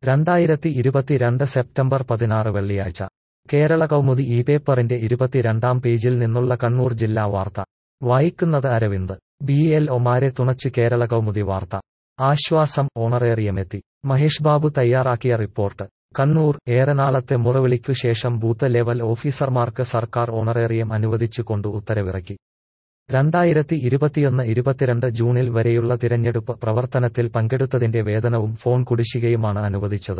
രണ്ടായിരത്തി ഇരുപത്തിരണ്ട് സെപ്റ്റംബർ പതിനാറ് വെള്ളിയാഴ്ച കേരള കൗമുദി ഈ പേപ്പറിന്റെ ഇരുപത്തിരണ്ടാം പേജിൽ നിന്നുള്ള കണ്ണൂർ ജില്ലാ വാർത്ത വായിക്കുന്നത് അരവിന്ദ് ബി എൽ ഒമാരെ തുണച്ച് കേരള കൗമുദി വാർത്ത ആശ്വാസം ഓണറേറിയമെത്തി മഹേഷ് ബാബു തയ്യാറാക്കിയ റിപ്പോർട്ട് കണ്ണൂർ ഏറെ നാളത്തെ മുറവിളിക്കു ശേഷം ബൂത്ത് ലെവൽ ഓഫീസർമാർക്ക് സർക്കാർ ഓണറേറിയം അനുവദിച്ചുകൊണ്ട് ഉത്തരവിറക്കി രണ്ടായിരത്തി ഇരുപത്തിയൊന്ന് ഇരുപത്തിരണ്ട് ജൂണിൽ വരെയുള്ള തിരഞ്ഞെടുപ്പ് പ്രവർത്തനത്തിൽ പങ്കെടുത്തതിന്റെ വേതനവും ഫോൺ കുടിശ്ശികയുമാണ് അനുവദിച്ചത്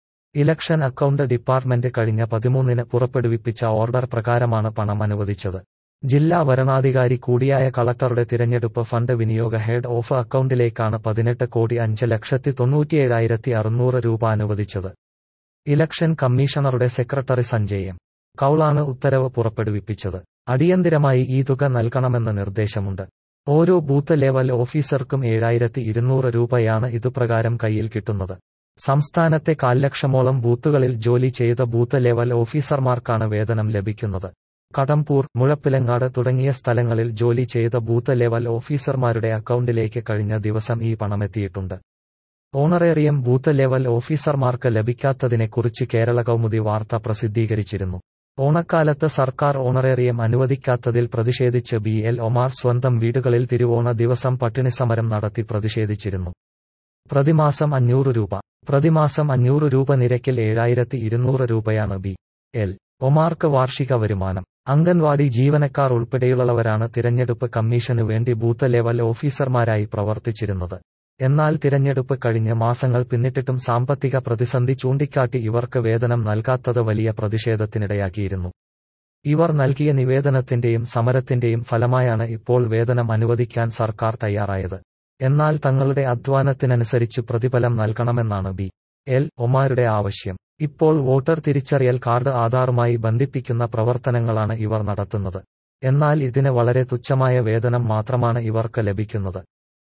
ഇലക്ഷൻ അക്കൗണ്ട് ഡിപ്പാർട്ട്മെന്റ് കഴിഞ്ഞ പതിമൂന്നിന് പുറപ്പെടുവിപ്പിച്ച ഓർഡർ പ്രകാരമാണ് പണം അനുവദിച്ചത് ജില്ലാ വരണാധികാരി കൂടിയായ കളക്ടറുടെ തിരഞ്ഞെടുപ്പ് ഫണ്ട് വിനിയോഗ ഹെഡ് ഓഫ് അക്കൗണ്ടിലേക്കാണ് പതിനെട്ട് കോടി അഞ്ച് ലക്ഷത്തി തൊണ്ണൂറ്റിയേഴായിരത്തി അറുന്നൂറ് രൂപ അനുവദിച്ചത് ഇലക്ഷൻ കമ്മീഷണറുടെ സെക്രട്ടറി സഞ്ജയ് എം കൌളാണ് ഉത്തരവ് പുറപ്പെടുവിപ്പിച്ചത് അടിയന്തിരമായി ഈ തുക നൽകണമെന്ന നിർദ്ദേശമുണ്ട് ഓരോ ബൂത്ത് ലെവൽ ഓഫീസർക്കും ഏഴായിരത്തി ഇരുന്നൂറ് രൂപയാണ് ഇതുപ്രകാരം കയ്യിൽ കിട്ടുന്നത് സംസ്ഥാനത്തെ കാൽലക്ഷമോളം ബൂത്തുകളിൽ ജോലി ചെയ്ത ബൂത്ത് ലെവൽ ഓഫീസർമാർക്കാണ് വേതനം ലഭിക്കുന്നത് കടമ്പൂർ മുഴപ്പിലങ്ങാട് തുടങ്ങിയ സ്ഥലങ്ങളിൽ ജോലി ചെയ്ത ബൂത്ത് ലെവൽ ഓഫീസർമാരുടെ അക്കൗണ്ടിലേക്ക് കഴിഞ്ഞ ദിവസം ഈ പണമെത്തിയിട്ടുണ്ട് ഓണറേറിയം ബൂത്ത് ലെവൽ ഓഫീസർമാർക്ക് ലഭിക്കാത്തതിനെക്കുറിച്ച് കേരള കൗമുദി വാർത്ത പ്രസിദ്ധീകരിച്ചിരുന്നു ഓണക്കാലത്ത് സർക്കാർ ഓണറേറിയം അനുവദിക്കാത്തതിൽ പ്രതിഷേധിച്ച് ബി എൽ ഒമാർ സ്വന്തം വീടുകളിൽ തിരുവോണ ദിവസം പട്ടിണി സമരം നടത്തി പ്രതിഷേധിച്ചിരുന്നു പ്രതിമാസം അഞ്ഞൂറ് രൂപ പ്രതിമാസം അഞ്ഞൂറ് രൂപ നിരക്കിൽ ഏഴായിരത്തി ഇരുന്നൂറ് രൂപയാണ് ബി എൽ ഒമാർക്ക് വാർഷിക വരുമാനം അംഗൻവാടി ജീവനക്കാർ ഉൾപ്പെടെയുള്ളവരാണ് തിരഞ്ഞെടുപ്പ് കമ്മീഷനു വേണ്ടി ബൂത്ത് ലെവൽ ഓഫീസർമാരായി പ്രവർത്തിച്ചിരുന്നത് എന്നാൽ തിരഞ്ഞെടുപ്പ് കഴിഞ്ഞ മാസങ്ങൾ പിന്നിട്ടിട്ടും സാമ്പത്തിക പ്രതിസന്ധി ചൂണ്ടിക്കാട്ടി ഇവർക്ക് വേതനം നൽകാത്തത് വലിയ പ്രതിഷേധത്തിനിടയാക്കിയിരുന്നു ഇവർ നൽകിയ നിവേദനത്തിന്റെയും സമരത്തിന്റെയും ഫലമായാണ് ഇപ്പോൾ വേതനം അനുവദിക്കാൻ സർക്കാർ തയ്യാറായത് എന്നാൽ തങ്ങളുടെ അധ്വാനത്തിനനുസരിച്ച് പ്രതിഫലം നൽകണമെന്നാണ് ബി എൽ ഒമാരുടെ ആവശ്യം ഇപ്പോൾ വോട്ടർ തിരിച്ചറിയൽ കാർഡ് ആധാറുമായി ബന്ധിപ്പിക്കുന്ന പ്രവർത്തനങ്ങളാണ് ഇവർ നടത്തുന്നത് എന്നാൽ ഇതിന് വളരെ തുച്ഛമായ വേതനം മാത്രമാണ് ഇവർക്ക് ലഭിക്കുന്നത്